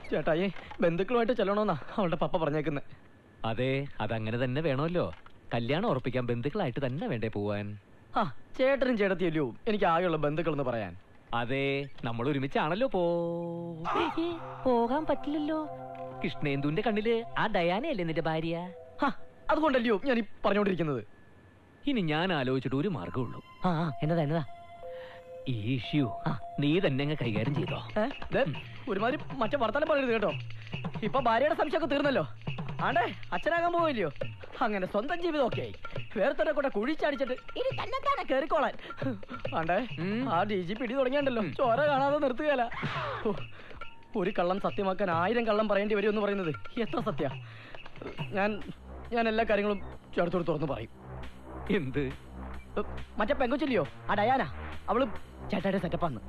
ചേട്ടായി ബന്ധുക്കളുമായിട്ട് ചെല്ലണമെന്നാ അവളുടെ പപ്പ പറഞ്ഞേക്കുന്നത് അതെ അതങ്ങനെ തന്നെ വേണമല്ലോ കല്യാണം ഉറപ്പിക്കാൻ ബന്ധുക്കളായിട്ട് തന്നെ വേണ്ടേ പോവാൻ ആ ചേട്ടനും ചേട്ടത്തിയല്ലോ എനിക്ക് ആകെയുള്ള ബന്ധുക്കൾ എന്ന് പറയാൻ അതെ നമ്മൾ ഒരുമിച്ചാണല്ലോ പോ പോകാൻ പറ്റില്ലല്ലോ കൃഷ്ണേന്ദുവിന്റെ കണ്ണില് ആ ഡയാനയല്ലേ നിന്റെ ഭാര്യ ഹാ, അതുകൊണ്ടല്ലയോ ഞാൻ ഈ പറഞ്ഞുകൊണ്ടിരിക്കുന്നത് ഇനി ഞാൻ ആലോചിച്ചിട്ട് ഒരു മാർഗമുള്ളൂ ആ ആ, എന്നതാ എന്നതാ ഈ ഇഷ്യൂ നീ തന്നെ അങ്ങ് കൈകാര്യം ചെയ്തോ ഏ, ദേ, ഒരുമാതിരി മറ്റേ വർത്തമാനം പറയരുത് കേട്ടോ ഇപ്പൊ ഭാര്യയുടെ സംശയമൊക്കെ തീർന്നല്ലോ ആണ്ടേ അച്ഛനാകാൻ പോവില്ലയോ അങ്ങനെ സ്വന്തം ജീവിതം ഒക്കെ ആയി വേറെ കൂടെ കുഴിച്ചടിച്ചിട്ട് ഇനി തന്നെ തന്നെ കേറിക്കോളാൻ ആണ്ടേ ഉം. ആ ഡി ജി പിടി തുടങ്ങിയണ്ടല്ലോ ചോര കാണാതെ നിർത്തുകയല്ല ഓ, ഒരു കള്ളം സത്യമാക്കാൻ ആയിരം കള്ളം പറയേണ്ടി വരും എന്ന് പറയുന്നത് എത്ര സത്യ ഞാൻ ഞാൻ എല്ലാ കാര്യങ്ങളും ചേർത്തോട് തുറന്ന് പറയും എന്ത് ഉം, മറ്റേ പെങ്കൊച്ചില്ലയോ ആ ഡയാന അവള് ചേട്ടായുടെ സെറ്റപ്പാന്ന്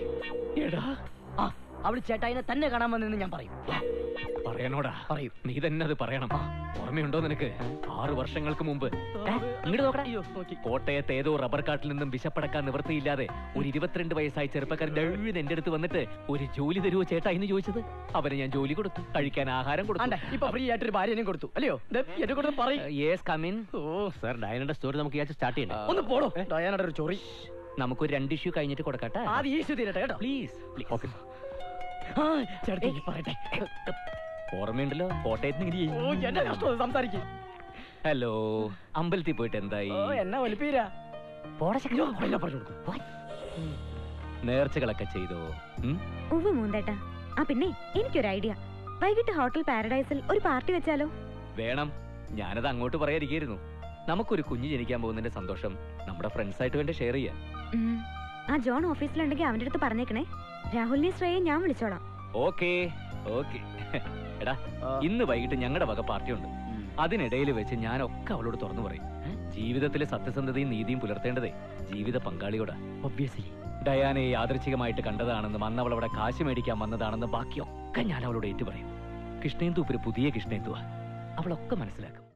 എടാ ആ അവള് ചേട്ടായിനെ തന്നെ കാണാൻ വന്നെന്ന് ഞാൻ പറയും പറയണോടാ പറയൂ. നീ തന്നെ അത് പറയണം ഓർമ്മയുണ്ടോ നിനക്ക് ആറു വർഷങ്ങൾക്ക് മുമ്പ് ഏ, ഇങ്ങോട്ട് നോക്കടാ അയ്യോ, നോക്കി. കോട്ടയത്ത് ഏതോ റബ്ബർ കാട്ടിൽ നിന്നും വിശപ്പടക്കാൻ നിവൃത്തിയില്ലാതെ ഒരു ഇരുപത്തിരണ്ട് വയസ്സായ ചെറുപ്പക്കാരൻ ഡഴുവിൻ എന്റെ അടുത്ത് വന്നിട്ട് ഒരു ജോലി തരുമോ ചേട്ടാ എന്ന് ചോദിച്ചത് അവന് ഞാൻ ജോലി കൊടുത്തു കഴിക്കാൻ ആഹാരം ആണ്ടെ, ഇപ്പൊ ഫ്രീ ആയിട്ടൊരു ഭാര്യനെയും കൊടുത്തു അല്ലയോ ദേ, എന്നെ കൊടുത്ത് പറയും യെസ് കമിൻ ഓ സർ ഡയനയുടെ സ്റ്റോറി നമുക്ക് ഈ സ്റ്റാർട്ട് ചെയ്യണം ഒന്ന് പോടോ ഡയാനയുടെ ഒരു ചൊറി നമുക്കൊരു രണ്ട് ഇഷ്യൂ കഴിഞ്ഞിട്ട് കൊടുക്കട്ടെ ആദ്യം ഈശു തീരട്ടെ കേട്ടോ പ്ലീസ് ഓക്കെ ആ, ചേട്ടത്തി പറയട്ടെ ഓർമ്മയുണ്ടല്ലോ കോട്ടയത്ത് നിന്ന് ഇങ്ങനെ ഓ എന്നെ കഷ്ടം സംസാരിക്കും ഹലോ അമ്പലത്തിൽ പോയിട്ട് എന്തായി ഓ എന്നെ വലിപ്പീരാ അയ്യോ, എല്ലാം പറഞ്ഞു കൊടുക്കും നേർച്ചകളൊക്കെ ചെയ്തോ ഉം? ഉവ്വ് മൂന്തേട്ടാ ആ പിന്നെ എനിക്കൊരു ഐഡിയ വൈകിട്ട് ഹോട്ടൽ പാരഡൈസിൽ ഒരു പാർട്ടി വെച്ചാലോ വേണം ഞാനത് അങ്ങോട്ട് പറയാതിരിക്കായിരുന്നു നമുക്കൊരു കുഞ്ഞ് ജനിക്കാൻ പോകുന്നതിന്റെ സന്തോഷം നമ്മുടെ ഫ്രണ്ട്സ് ആയിട്ട് വേണ്ടി ഷെയർ ചെയ്യാൻ ഉം. ആ ജോൺ ഓഫീസിലുണ്ടെങ്കിൽ അവന്റെ അടുത്ത് പറഞ്ഞേക്കണേ രാഹുലിനെ ശ്രേയെ ഞാൻ വിളിച്ചോളാം ഓക്കേ ഓക്കേ എടാ ഇന്ന് വൈകിട്ട് ഞങ്ങളുടെ വക പാർട്ടി ഉണ്ട് അതിനിടയിൽ വെച്ച് ഞാനൊക്കെ അവളോട് തുറന്നു പറയും ജീവിതത്തിലെ സത്യസന്ധതയും നീതിയും പുലർത്തേണ്ടതേ ജീവിത പങ്കാളിയോടാ ഒബ്വിയസ്ലി ഡയാനയെ യാദൃച്ഛികമായിട്ട് കണ്ടതാണെന്നും അന്ന് അവൾ അവിടെ കാശ് മേടിക്കാൻ വന്നതാണെന്നും ബാക്കിയൊക്കെ ഞാൻ അവളോട് ഏറ്റു പറയും കൃഷ്ണേന്ദു ഇപ്പൊ ഒരു പുതിയ കൃഷ്ണേന്ദുവാ അവളൊക്കെ മനസ്സിലാക്കും